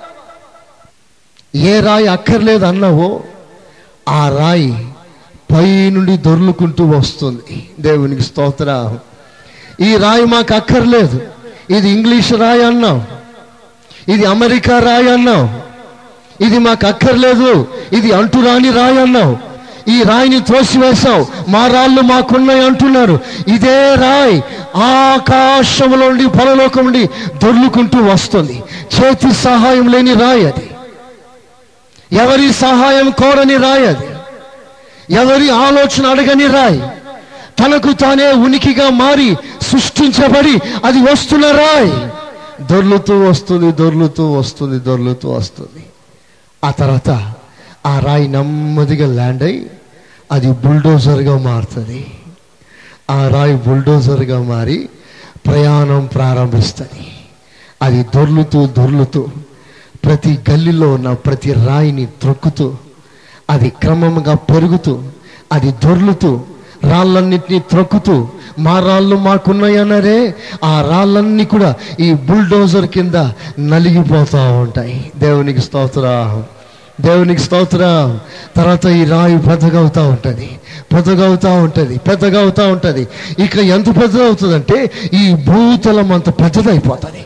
ఏ రాయి అక్కర్లేదు అన్నావో ఆ రాయి పై నుండి దొర్లుకుంటూ వస్తుంది దేవునికి స్తోత్ర ఈ రాయి మాకు అక్కర్లేదు ఇది ఇంగ్లీష్ రాయి అన్నావు ఇది అమెరికా రాయి అన్నావు ఇది మాకు అక్కర్లేదు ఇది అంటురాని రాయి అన్నావు ఈ రాయిని త్రోసివేశావు మా రాళ్ళు మాకున్నాయి అంటున్నారు ఇదే రాయి ఆకాశంలో నుండి పరలోకం నుండి దొర్లుకుంటూ వస్తుంది చేతి సహాయం లేని రాయి అది ఎవరి సహాయం కోరని రాయి అది ఎవరి ఆలోచన అడగని రాయి తనకు తానే ఉనికిగా మారి సృష్టించబడి అది వస్తున్న రాయి దొర్లుతూ వస్తుంది దొర్లుతూ వస్తుంది దొర్లుతూ వస్తుంది ఆ తర్వాత ఆ రాయి నెమ్మదిగా ల్యాండ్ అయి అది బుల్డోజర్గా మారుతుంది ఆ రాయి బుల్డోజర్గా మారి ప్రయాణం ప్రారంభిస్తుంది అది దొర్లుతూ దొర్లుతూ ప్రతి గల్లీలో ఉన్న ప్రతి రాయిని త్రొక్కుతూ అది క్రమంగా పెరుగుతూ అది దొర్లుతూ రాళ్ళన్నింటినీ త్రొక్కుతూ మా రాళ్ళు మాకున్నాయన్నారే ఆ రాళ్ళన్నీ కూడా ఈ బుల్డోజర్ కింద నలిగిపోతూ ఉంటాయి దేవునికి స్తోత్రం దేవునికి స్తోత్రం తర్వాత ఈ రాయి పెద్దగవుతూ ఉంటుంది పెద్దగవుతూ ఉంటుంది పెద్దగవుతూ ఉంటుంది ఇక ఎంత పెద్దదవుతుందంటే ఈ భూతలం అంత పెద్దదైపోతుంది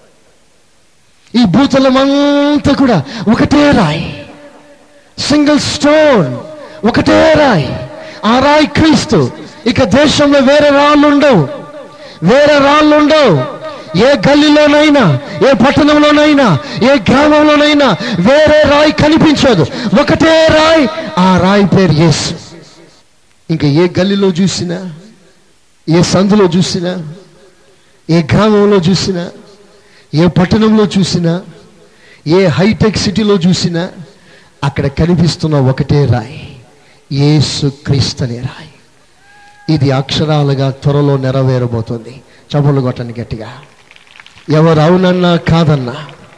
ఈ భూతలం అంతా కూడా ఒకటే రాయి సింగిల్ స్టోన్ ఒకటే రాయి ఆ రాయి క్రీస్తు ఇక దేశంలో వేరే రాళ్ళు ఉండవు వేరే రాళ్ళు ఉండవు ఏ గల్లీలోనైనా ఏ పట్టణంలోనైనా ఏ గ్రామంలోనైనా వేరే రాయి కనిపించదు ఒకటే రాయి ఆ రాయి పేరు యేసు ఇంకా ఏ గల్లీలో చూసినా ఏ సందులో చూసినా ఏ గ్రామంలో చూసినా ఏ పట్టణంలో చూసినా ఏ హైటెక్ సిటీలో చూసినా అక్కడ కనిపిస్తున్న ఒకటే రాయి యేసు క్రీస్తు అనే రాయి ఇది అక్షరాలుగా త్వరలో నెరవేరబోతుంది చపలు కొట్టండి గట్టిగా ఎవరు అవునన్నా కాదన్నా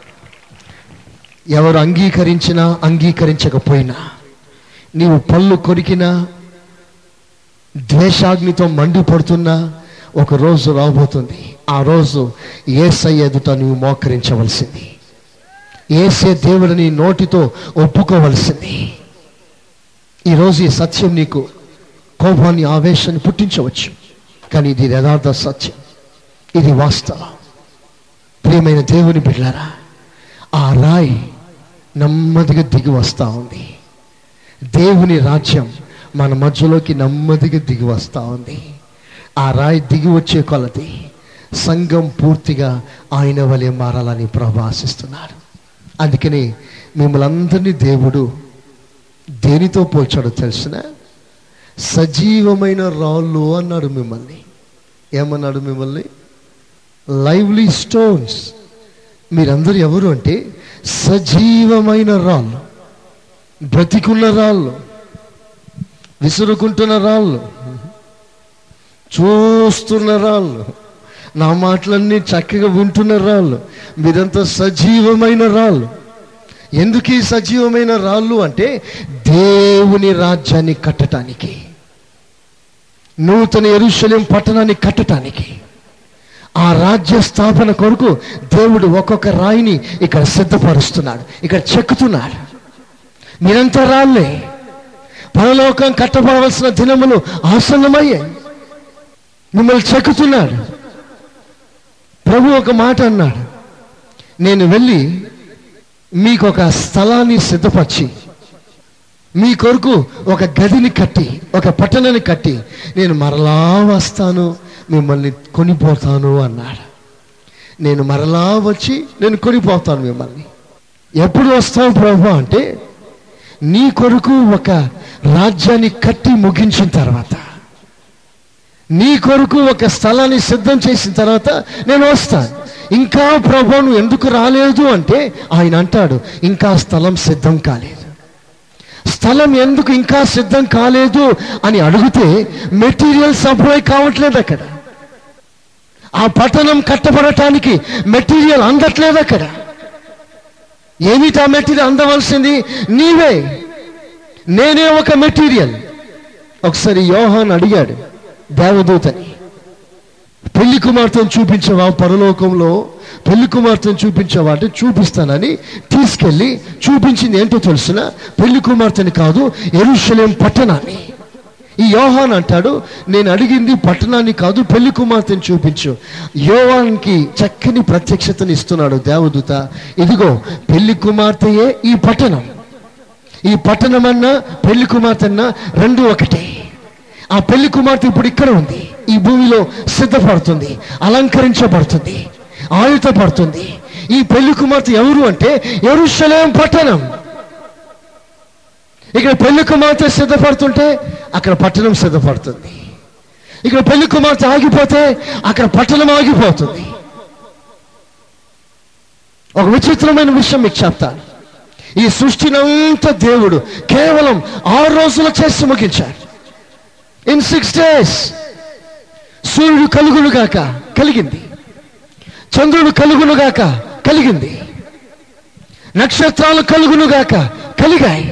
ఎవరు అంగీకరించినా అంగీకరించకపోయినా నీవు పళ్ళు కొరికినా ద్వేషాగ్నితో మండిపడుతున్నా ఒక రోజు రాబోతుంది ఆ రోజు ఏసై ఎదుట నువ్వు మోకరించవలసింది ఏసే దేవుడిని నోటితో ఒప్పుకోవలసింది ఈరోజు ఈ సత్యం నీకు కోపాన్ని ఆవేశాన్ని పుట్టించవచ్చు కానీ ఇది యథార్థ సత్యం ఇది వాస్తవం ప్రియమైన దేవుని బిడ్డారా ఆ రాయి నెమ్మదిగా దిగి వస్తూ ఉంది దేవుని రాజ్యం మన మధ్యలోకి నెమ్మదిగా దిగి వస్తూ ఉంది ఆ రాయి దిగి వచ్చే కొలది సంఘం పూర్తిగా ఆయన వలె మారాలని ప్రభాసిస్తున్నారు అందుకని మిమ్మల్ని అందరినీ దేవుడు దేనితో పోల్చాడో తెలిసిన సజీవమైన రాళ్ళు అన్నాడు మిమ్మల్ని ఏమన్నాడు మిమ్మల్ని లైవ్లీ స్టోన్స్ మీరందరూ ఎవరు అంటే సజీవమైన రాళ్ళు బ్రతికున్న రాళ్ళు విసురుకుంటున్న రాళ్ళు చూస్తున్న రాళ్ళు నా మాటలన్నీ చక్కగా వింటున్న రాళ్ళు మీరంతా సజీవమైన రాళ్ళు ఎందుకు ఈ సజీవమైన రాళ్ళు అంటే దేవుని రాజ్యాన్ని కట్టడానికి నూతన ఎరుషలేం పట్టణాన్ని కట్టడానికి ఆ రాజ్య స్థాపన కొరకు దేవుడు ఒక్కొక్క రాయిని ఇక్కడ సిద్ధపరుస్తున్నాడు ఇక్కడ చెక్కుతున్నాడు మీరంతా రాళ్ళే పరలోకం కట్టబడవలసిన దినములు ఆసన్నమయ్యాయి మిమ్మల్ని చెక్కుతున్నాడు ప్రభు ఒక మాట అన్నాడు నేను వెళ్ళి మీకు ఒక స్థలాన్ని సిద్ధపరిచి మీ కొరకు ఒక గదిని కట్టి ఒక పట్టణాన్ని కట్టి నేను మరలా వస్తాను మిమ్మల్ని కొనిపోతాను అన్నాడు నేను మరలా వచ్చి నేను కొనిపోతాను మిమ్మల్ని ఎప్పుడు వస్తావు ప్రభు అంటే నీ కొరకు ఒక రాజ్యాన్ని కట్టి ముగించిన తర్వాత నీ కొరకు ఒక స్థలాన్ని సిద్ధం చేసిన తర్వాత నేను వస్తాను ఇంకా ప్రభు నువ్వు ఎందుకు రాలేదు అంటే ఆయన అంటాడు ఇంకా స్థలం సిద్ధం కాలేదు స్థలం ఎందుకు ఇంకా సిద్ధం కాలేదు అని అడిగితే మెటీరియల్ సప్లై కావట్లేదు అక్కడ ఆ పట్టణం కట్టబడటానికి మెటీరియల్ అందట్లేదు అక్కడ ఏమిటి ఆ మెటీరియల్ అందవలసింది నీవే నేనే ఒక మెటీరియల్ ఒకసారి యోహాన్ అడిగాడు దేవదూతని పెళ్లి కుమార్తెను చూపించవా పరలోకంలో పెళ్లి కుమార్తెను చూపించవా అంటే చూపిస్తానని తీసుకెళ్ళి చూపించింది ఏంటో తెలుసిన పెళ్లి కుమార్తెని కాదు ఎరుషలేం పట్టణాన్ని ఈ యోహాన్ అంటాడు నేను అడిగింది పట్టణాన్ని కాదు పెళ్లి కుమార్తెను చూపించు యోహాన్కి చక్కని ప్రత్యక్షతని ఇస్తున్నాడు దేవదూత ఇదిగో పెళ్లి కుమార్తెయే ఈ పట్టణం ఈ పట్టణం అన్నా పెళ్లి కుమార్తె అన్నా రెండు ఒకటే ఆ పెళ్లి కుమార్తె ఇప్పుడు ఇక్కడ ఉంది ఈ భూమిలో సిద్ధపడుతుంది అలంకరించబడుతుంది ఆయుధపడుతుంది ఈ పెళ్లి కుమార్తె ఎవరు అంటే ఎరుషలేం పట్టణం ఇక్కడ పెళ్లి కుమార్తె సిద్ధపడుతుంటే అక్కడ పట్టణం సిద్ధపడుతుంది ఇక్కడ పెళ్లి కుమార్తె ఆగిపోతే అక్కడ పట్టణం ఆగిపోతుంది ఒక విచిత్రమైన విషయం మీకు చెప్తాను ఈ సృష్టినంతా దేవుడు కేవలం ఆరు రోజులు చేసి ముగించాడు ఇన్ సిక్స్ డేస్ సూర్యుడు కలుగునుగాక కలిగింది చంద్రుడు కలుగునుగాక కలిగింది నక్షత్రాలు కలుగునుగాక కలిగాయి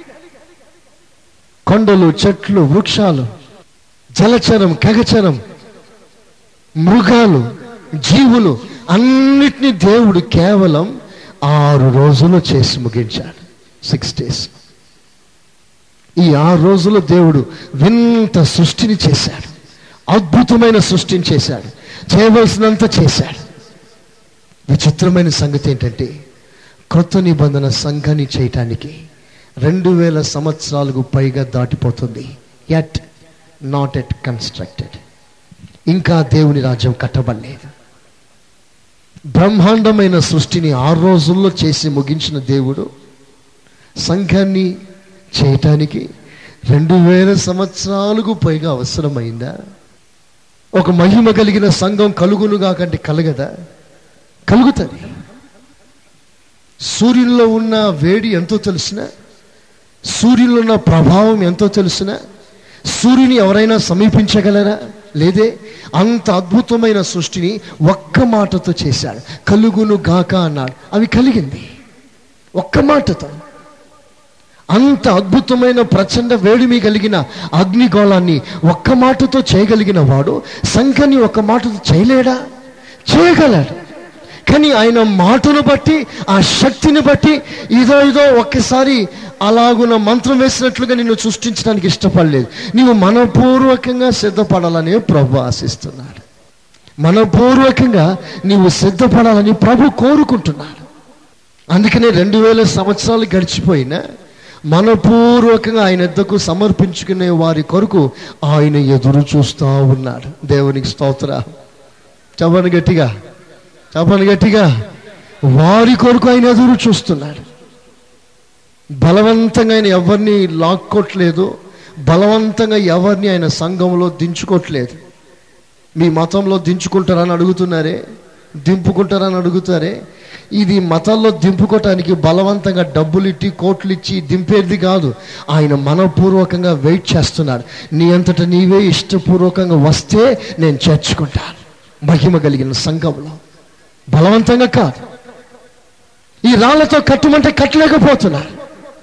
కొండలు చెట్లు వృక్షాలు జలచరం కగచరం మృగాలు జీవులు అన్నిటినీ దేవుడు కేవలం ఆరు రోజులు చేసి ముగించాడు సిక్స్ డేస్ ఈ ఆరు రోజులు దేవుడు వింత సృష్టిని చేశాడు అద్భుతమైన సృష్టిని చేశాడు చేయవలసినంత చేశాడు విచిత్రమైన సంగతి ఏంటంటే క్రొత్త నిబంధన సంఘాన్ని చేయటానికి రెండు వేల సంవత్సరాలకు పైగా దాటిపోతుంది ఎట్ నాట్ ఎట్ కన్స్ట్రక్టెడ్ ఇంకా దేవుని రాజ్యం కట్టబడలేదు బ్రహ్మాండమైన సృష్టిని ఆరు రోజుల్లో చేసి ముగించిన దేవుడు సంఘాన్ని చేయటానికి రెండు వేల సంవత్సరాలకు పైగా అవసరమైందా ఒక మహిమ కలిగిన సంఘం కలుగునుగా కంటే కలగదా కలుగుతుంది సూర్యునిలో ఉన్న వేడి ఎంతో తెలిసిన సూర్యునిలో ఉన్న ప్రభావం ఎంతో తెలిసిన సూర్యుని ఎవరైనా సమీపించగలరా లేదే అంత అద్భుతమైన సృష్టిని ఒక్క మాటతో చేశాడు కలుగును గాక అన్నాడు అవి కలిగింది ఒక్క మాటతో అంత అద్భుతమైన ప్రచండ వేడిమి కలిగిన అగ్నిగోళాన్ని ఒక్క మాటతో చేయగలిగిన వాడు సంఘాన్ని ఒక్క మాటతో చేయలేడా చేయగలడు కానీ ఆయన మాటను బట్టి ఆ శక్తిని బట్టి ఇదో ఇదో ఒక్కసారి అలాగున మంత్రం వేసినట్లుగా నిన్ను సృష్టించడానికి ఇష్టపడలేదు నీవు మనపూర్వకంగా సిద్ధపడాలని ప్రభు ఆశిస్తున్నాడు మనపూర్వకంగా నీవు సిద్ధపడాలని ప్రభు కోరుకుంటున్నాడు అందుకనే రెండు వేల సంవత్సరాలు గడిచిపోయినా మనపూర్వకంగా ఆయన ఎద్దకు సమర్పించుకునే వారి కొరకు ఆయన ఎదురు చూస్తూ ఉన్నాడు దేవునికి స్తోత్ర చెప్పను గట్టిగా చెప్పను గట్టిగా వారి కొరకు ఆయన ఎదురు చూస్తున్నాడు బలవంతంగా ఆయన ఎవరిని లాక్కోట్లేదు బలవంతంగా ఎవరిని ఆయన సంఘంలో దించుకోవట్లేదు మీ మతంలో దించుకుంటారని అడుగుతున్నారే దింపుకుంటారని అడుగుతారే ఇది మతాల్లో దింపుకోవటానికి బలవంతంగా డబ్బులు ఇట్టి కోట్లు ఇచ్చి దింపేది కాదు ఆయన మనపూర్వకంగా వెయిట్ చేస్తున్నాడు నీ అంతట నీవే ఇష్టపూర్వకంగా వస్తే నేను చేర్చుకుంటాను మహిమ కలిగిన సంఘంలో బలవంతంగా కాదు ఈ రాళ్లతో కట్టమంటే కట్టలేకపోతున్నారు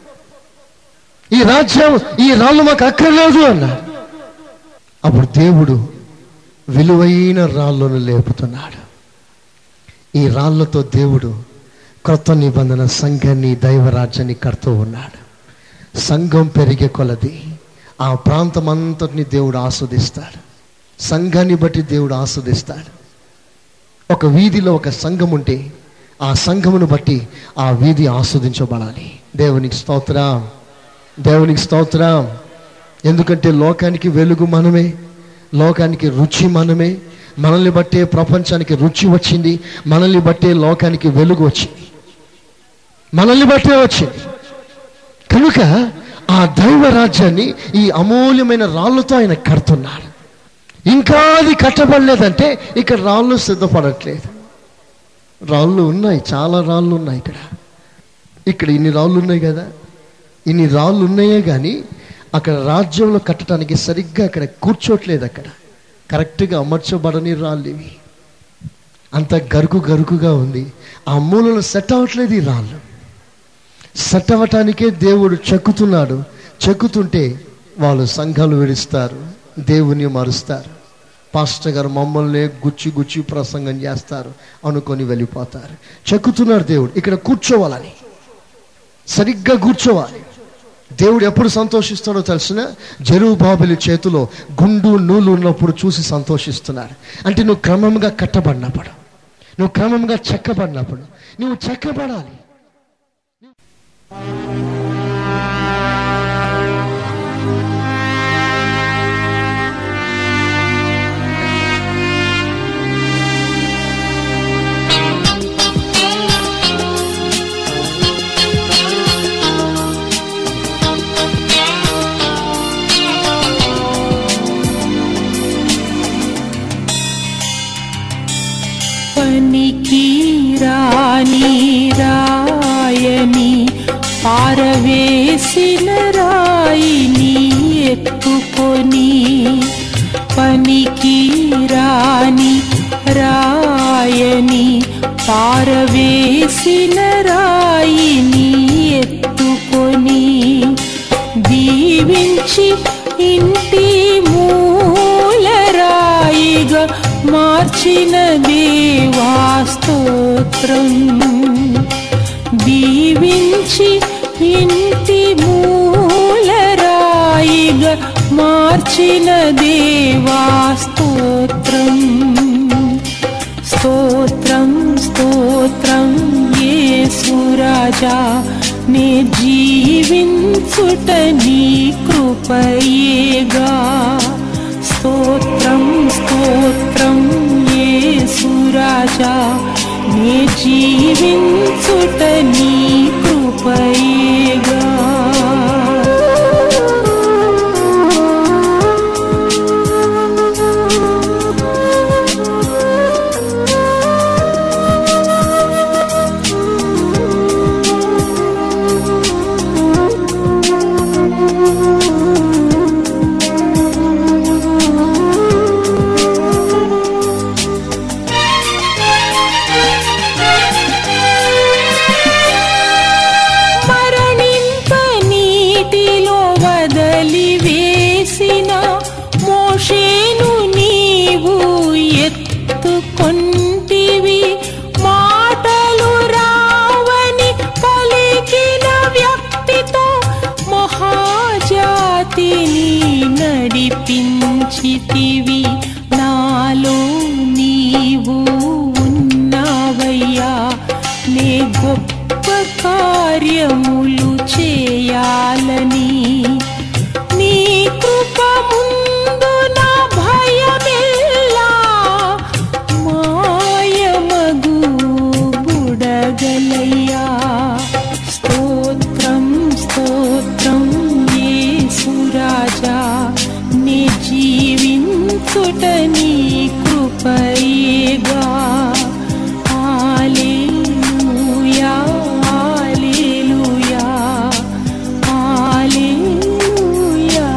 ఈ రాజ్యం ఈ రాళ్ళు మాకు అక్కర్లేదు అన్నారు అప్పుడు దేవుడు విలువైన రాళ్ళను లేపుతున్నాడు ఈ రాళ్లతో దేవుడు క్రొత్త నిబంధన సంఘాన్ని దైవరాజ్యాన్ని కడుతూ ఉన్నాడు సంఘం పెరిగే కొలది ఆ ప్రాంతం అంతటిని దేవుడు ఆస్వాదిస్తాడు సంఘాన్ని బట్టి దేవుడు ఆస్వాదిస్తాడు ఒక వీధిలో ఒక సంఘం ఉంటే ఆ సంఘమును బట్టి ఆ వీధి ఆస్వాదించబడాలి దేవునికి స్తోత్రం దేవునికి స్తోత్రం ఎందుకంటే లోకానికి వెలుగు మనమే లోకానికి రుచి మనమే మనల్ని బట్టే ప్రపంచానికి రుచి వచ్చింది మనల్ని బట్టే లోకానికి వెలుగు వచ్చింది మనల్ని బట్టే వచ్చింది కనుక ఆ దైవ రాజ్యాన్ని ఈ అమూల్యమైన రాళ్ళతో ఆయన కడుతున్నాడు ఇంకా అది కట్టబడలేదంటే ఇక్కడ రాళ్ళు సిద్ధపడట్లేదు రాళ్ళు ఉన్నాయి చాలా రాళ్ళు ఉన్నాయి ఇక్కడ ఇక్కడ ఇన్ని రాళ్ళు ఉన్నాయి కదా ఇన్ని రాళ్ళు ఉన్నాయే కానీ అక్కడ రాజ్యంలో కట్టడానికి సరిగ్గా అక్కడ కూర్చోట్లేదు అక్కడ కరెక్ట్గా అమర్చబడని రాళ్ళు ఇవి అంత గరుకు గరుకుగా ఉంది ఆ మూలలో సెట్ అవ్వట్లేదు ఈ రాళ్ళు సెట్ అవ్వటానికే దేవుడు చెక్కుతున్నాడు చెక్కుతుంటే వాళ్ళు సంఘాలు విడుస్తారు దేవుని మరుస్తారు పాస్టర్ గారు మమ్మల్ని గుచ్చి గుచ్చి ప్రసంగం చేస్తారు అనుకొని వెళ్ళిపోతారు చెక్కుతున్నాడు దేవుడు ఇక్కడ కూర్చోవాలని సరిగ్గా కూర్చోవాలి దేవుడు ఎప్పుడు సంతోషిస్తాడో తెలిసిన జరువు బాబులి చేతిలో గుండు నూలు ఉన్నప్పుడు చూసి సంతోషిస్తున్నాడు అంటే నువ్వు క్రమంగా కట్టబడినప్పుడు నువ్వు క్రమంగా చెక్కబడినప్పుడు నువ్వు చెక్కబడాలి పనికి రాని రాయని పారవేసిన రాయిని ఎత్తుకొని పనికి రాని రాయని పారవేసిన రాయిని ఎత్తుకొని దీవించి ఇంటి మూలరాయిగా మార్చిన దేవా స్తోత్రం దీవించి ఇంటి మూలరాయిగా మార్చిన దేవా స్తోత్రం స్తోత్రం స్తోత్రం యేసురాజా నే జీవించుట నీ కృపయేగా స్తోత్రం స్తోత్రం యేసురాజా నే జీవించుట నీ కృపయేగా నిలిచితివి నాలో నీవు ఉన్నావయ్యా నే గొప్ప కార్యములు చేయాలని నీ కృప ముందు నా భయమెల్లా మాయమగు బుడగలయ్యా స్తోత్రం స్తోత్రం యేసురాజా నీ జీవించుట నీ కృపయేగా హల్లెలూయా హల్లెలూయా హల్లెలూయా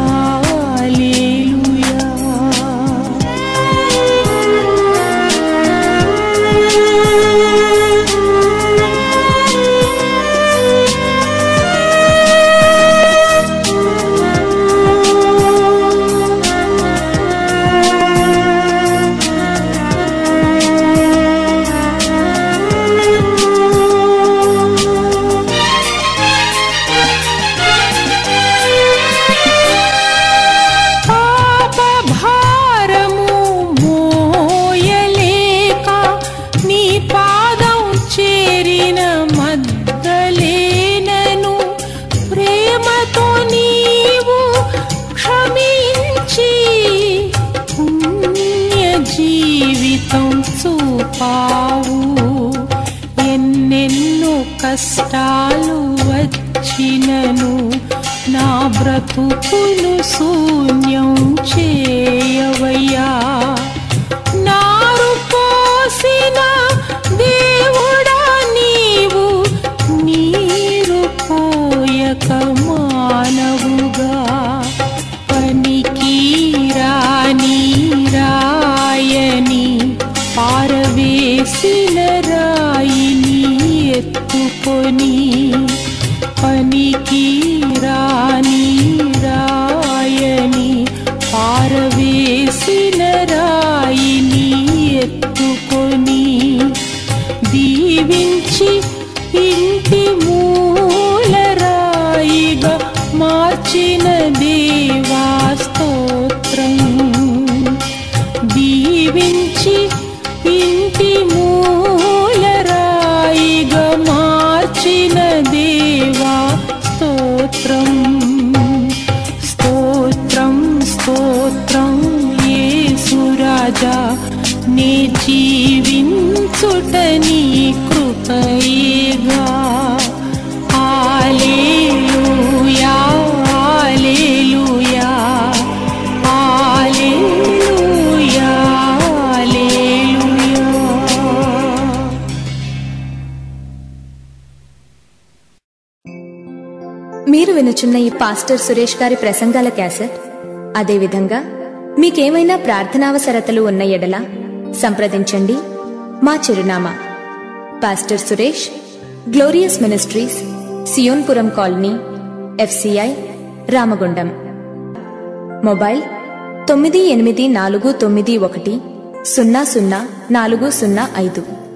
పాప భారము మోయలేక నీ పాదం చేరిన మద్దలేనను ప్రేమతో నీవు క్షమించి పుణ్య జీవితం చూపావు ఎన్నెన్నో కష్టాలు వచ్చినను నా బ్రతుకును శూన్యం చేయవయ్యా నారు పోసిన దేవుడా నీవు నీరు పోయక మానవుగా పనికి రాని రాయని పారవేసిన రాయిని ఎత్తుకొని పనికి రాని రాయని పారవేసిన రాయిని ఎత్తుకొని దీవించి ఇంటి మూలరాయిగా మార్చిన దేవా స్తోత్రం దీవించి ఇంటి మూలరాయిగా మార్చిన దేవా స్తోత్రం స్తోత్రం స్తోత్రం యేసురాజా నే జీవించుట నీ కృపయేగా హల్లెలూయా హల్లెలూయా హల్లెలూయా హల్లెలూయా మీరు వినుచున్న ఈ పాస్టర్ సురేష్ గారి ప్రసంగాల క్యాసెట్ అదేవిధంగా మీకేమైనా ప్రార్థనావసరతలు ఉన్న ఎడల సంప్రదించండి మా చిరునామా pastor Suresh glorious ministries Sionpuram colony FCI Ramagundam mobile తొమ్మిది ఎనిమిది నాలుగు తొమ్మిది ఒకటి సున్నా సున్నా నాలుగు సున్నా ఐదు